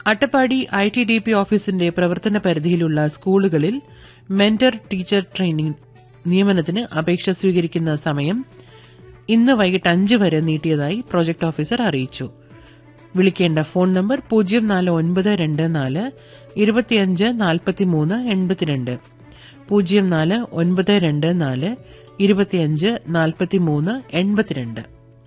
Attappadi I T D P ഓഫീസിന്റെ പ്രവർത്തന പരിധിയിലുള്ള സ്കൂളുകളിൽ മെന്റർ ടീച്ചർ ട്രെയിനിംഗ് നിയമനത്തിന് അപേക്ഷ സ്വീകരിക്കുന്ന സമയം ഇന്ന് വൈകിട്ട് അഞ്ച് വരെ നീട്ടിയതായി പ്രോജക്ട് ഓഫീസർ അറിയിച്ചു വിളിക്കേണ്ട ഫോൺ നമ്പർ പൂജ്യം നാല് ഒൻപത് രണ്ട് നാല് ഇരുപത്തിയഞ്ച് നാൽപ്പത്തിമൂന്ന് എൺപത്തിരണ്ട് പൂജ്യം നാല് ഒൻപത് രണ്ട് നാല് ഇരുപത്തിയഞ്ച് നാൽപ്പത്തിമൂന്ന് എൺപത്തിരണ്ട്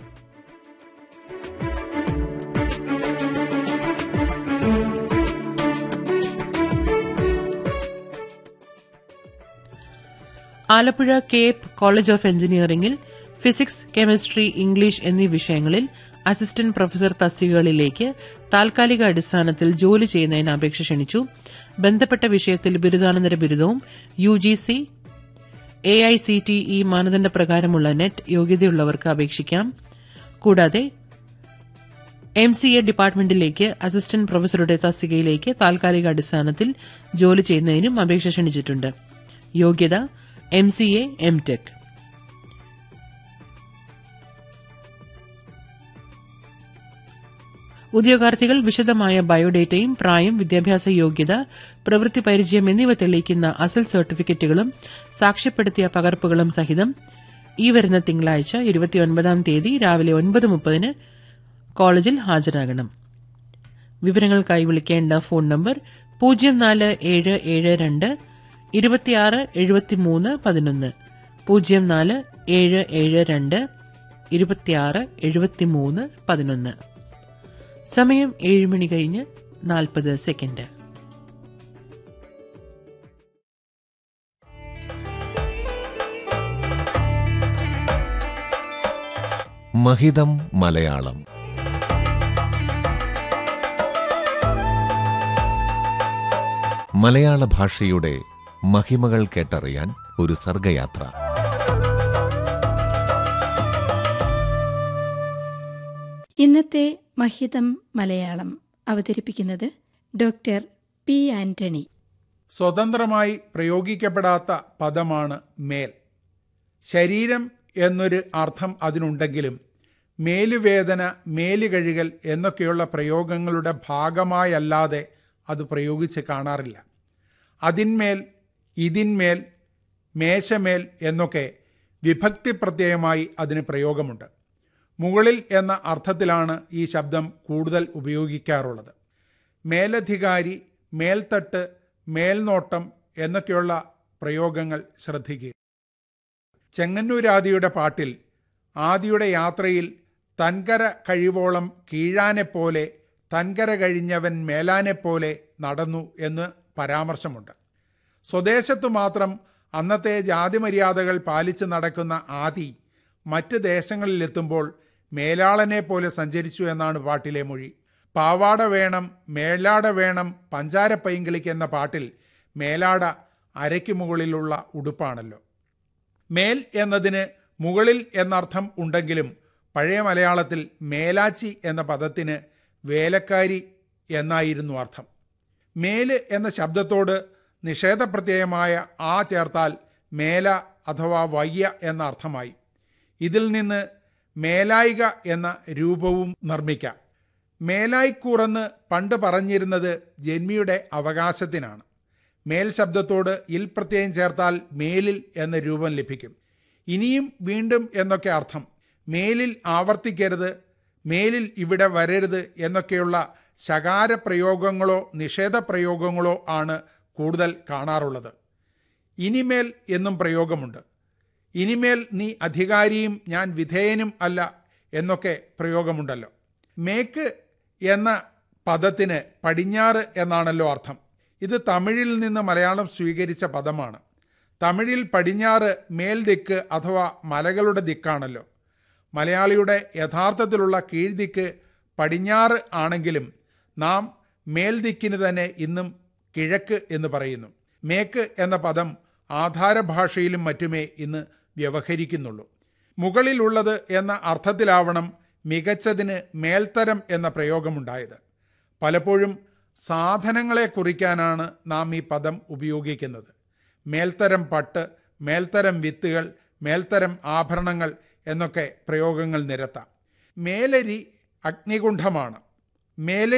ആലപ്പുഴ കേപ്പ് കോളേജ് ഓഫ് എഞ്ചിനീയറിംഗിൽ ഫിസിക്സ് കെമിസ്ട്രി ഇംഗ്ലീഷ് എന്നീ വിഷയങ്ങളിൽ അസിസ്റ്റന്റ് പ്രൊഫസർ തസ്തികകളിലേക്ക് താൽക്കാലിക അടിസ്ഥാനത്തിൽ ജോലി ചെയ്യുന്നതിന് അപേക്ഷ ക്ഷണിച്ചു ബന്ധപ്പെട്ട വിഷയത്തിൽ ബിരുദാനന്തര ബിരുദവും U G C A I C T E മാനദണ്ഡ പ്രകാരമുള്ള നെറ്റ് യോഗ്യതയുള്ളവർക്ക് അപേക്ഷിക്കാം കൂടാതെ എം സി എ ഡിപ്പാർട്ട്മെന്റിലേക്ക് അസിസ്റ്റന്റ് പ്രൊഫസറുടെ തസ്തികയിലേക്ക് താൽക്കാലിക അടിസ്ഥാനത്തിൽ ജോലി ചെയ്യുന്നതിനും അപേക്ഷ ക്ഷണിച്ചിട്ടുണ്ട് യോഗ്യത M C A M tech ഉദ്യോഗാർത്ഥികൾ വിശദമായ ബയോഡേറ്റയും പ്രായം വിദ്യാഭ്യാസ യോഗ്യത പ്രവൃത്തി പരിചയം എന്നിവ തെളിയിക്കുന്ന അസൽ സർട്ടിഫിക്കറ്റുകളും സാക്ഷ്യപ്പെടുത്തിയ പകർപ്പുകളും സഹിതം ഈ വരുന്ന തിങ്കളാഴ്ച ഇരുപത്തിയൊൻപതാം തീയതി രാവിലെ ഒൻപത് മുപ്പതിന് കോളേജിൽ ഹാജരാകണം വിവരങ്ങൾക്കായി വിളിക്കേണ്ട ഫോൺ നമ്പർ പൂജ്യം നാല് ഏഴ് ഏഴ് രണ്ട് ഇരുപത്തിയാറ് എഴുപത്തിമൂന്ന് പതിനൊന്ന് പൂജ്യം നാല് ഏഴ് ഏഴ് രണ്ട് ഇരുപത്തിയാറ് എഴുപത്തിമൂന്ന് പതിനൊന്ന് സമയം ഏഴ് മണി കഴിഞ്ഞ് നാൽപ്പത് സെക്കൻഡ് മഹിതം മലയാളം മലയാള ഭാഷയുടെ മഹിമകൾ കേട്ടറിയാൻ ഒരു സർഗയാത്ര ഇന്നത്തെ മഹിതം മലയാളം അവതരിപ്പിക്കുന്നത് ഡോക്ടർ പി ആന്റണി സ്വതന്ത്രമായി പ്രയോഗിക്കപ്പെടാത്ത പദമാണ് മേൽ ശരീരം എന്നൊരു അർത്ഥം അതിനുണ്ടെങ്കിലും മേലുവേദന മേല് കഴുകൽ എന്നൊക്കെയുള്ള പ്രയോഗങ്ങളുടെ ഭാഗമായല്ലാതെ അത് പ്രയോഗിച്ച് കാണാറില്ല അതിന്മേൽ ഇതിന്മേൽ മേശമേൽ എന്നൊക്കെ വിഭക്തി പ്രത്യയമായി അതിന് പ്രയോഗമുണ്ട് മുകളിൽ എന്ന അർത്ഥത്തിലാണ് ഈ ശബ്ദം കൂടുതൽ ഉപയോഗിക്കാറുള്ളത് മേലധികാരി മേൽത്തട്ട് മേൽനോട്ടം എന്നൊക്കെയുള്ള പ്രയോഗങ്ങൾ ശ്രദ്ധിക്കുക ചെങ്ങന്നൂരാദിയുടെ പാട്ടിൽ ആദിയുടെ യാത്രയിൽ തൻകര കഴിവോളം കീഴാനെപ്പോലെ തൻകര കഴിഞ്ഞവൻ മേലാനെപ്പോലെ നടന്നു എന്ന് പരാമർശമുണ്ട് സ്വദേശത്തു മാത്രം അന്നത്തെ ജാതിമര്യാദകൾ പാലിച്ച് നടക്കുന്ന ആദി മറ്റ് ദേശങ്ങളിലെത്തുമ്പോൾ മേലാളനെ പോലെ സഞ്ചരിച്ചു എന്നാണ് പാട്ടിലെ മൊഴി പാവാട വേണം മേലാട വേണം പഞ്ചാര പൈങ്കിളിക്ക് എന്ന പാട്ടിൽ മേലാട അരയ്ക്ക് മുകളിലുള്ള ഉടുപ്പാണല്ലോ മേൽ എന്നതിന് മുകളിൽ എന്നർത്ഥം ഉണ്ടെങ്കിലും പഴയ മലയാളത്തിൽ മേലാച്ചി എന്ന പദത്തിന് വേലക്കാരി എന്നായിരുന്നു അർത്ഥം മേല് എന്ന ശബ്ദത്തോട് നിഷേധപ്രത്യയമായ ആ ചേർത്താൽ മേല അഥവാ വയ്യ എന്ന അർത്ഥമായി ഇതിൽ നിന്ന് മേലായിക എന്ന രൂപവും നിർമ്മിക്കാം മേലായിക്കൂറെന്ന് പണ്ട് പറഞ്ഞിരുന്നത് ജന്മിയുടെ അവകാശത്തിനാണ് മേൽ ശബ്ദത്തോട് ഇൽ പ്രത്യയം ചേർത്താൽ മേലിൽ എന്ന രൂപം ലഭിക്കും ഇനിയും വീണ്ടും എന്നൊക്കെ അർത്ഥം മേലിൽ ആവർത്തിക്കരുത് മേലിൽ ഇവിടെ വരരുത് എന്നൊക്കെയുള്ള ശകാര പ്രയോഗങ്ങളോ നിഷേധ പ്രയോഗങ്ങളോ ആണ് കൂടുതൽ കാണാറുള്ളത് ഇനിമേൽ എന്നും പ്രയോഗമുണ്ട് ഇനിമേൽ നീ അധികാരിയും ഞാൻ വിധേയനും അല്ല എന്നൊക്കെ പ്രയോഗമുണ്ടല്ലോ മേക്ക് എന്ന പദത്തിന് പടിഞ്ഞാറ് എന്നാണല്ലോ അർത്ഥം ഇത് തമിഴിൽ നിന്ന് മലയാളം സ്വീകരിച്ച പദമാണ് തമിഴിൽ പടിഞ്ഞാറ് മേൽദിക്ക് അഥവാ മലകളുടെ ദിക്കാണല്ലോ മലയാളിയുടെ യഥാർത്ഥത്തിലുള്ള കീഴ്ദിക്ക് പടിഞ്ഞാറ് ആണെങ്കിലും നാം മേൽദിക്കിന് തന്നെ ഇന്നും കിഴക്ക് എന്ന് പറയുന്നു മേക്ക് എന്ന പദം ആധാരഭാഷയിലും മറ്റുമേ ഇന്ന് വ്യവഹരിക്കുന്നുള്ളൂ മുകളിലുള്ളത് എന്ന അർത്ഥത്തിലാവണം മികച്ചതിന് മേൽത്തരം എന്ന പ്രയോഗമുണ്ടായത് പലപ്പോഴും സാധനങ്ങളെ കുറിക്കാനാണ് നാം ഈ പദം ഉപയോഗിക്കുന്നത് മേൽത്തരം പട്ട് മേൽത്തരം വിത്തുകൾ മേൽത്തരം ആഭരണങ്ങൾ എന്നൊക്കെ പ്രയോഗങ്ങൾ നിരത്താം മേലരി അഗ്നികുണ്ഠമാണ് മേലെ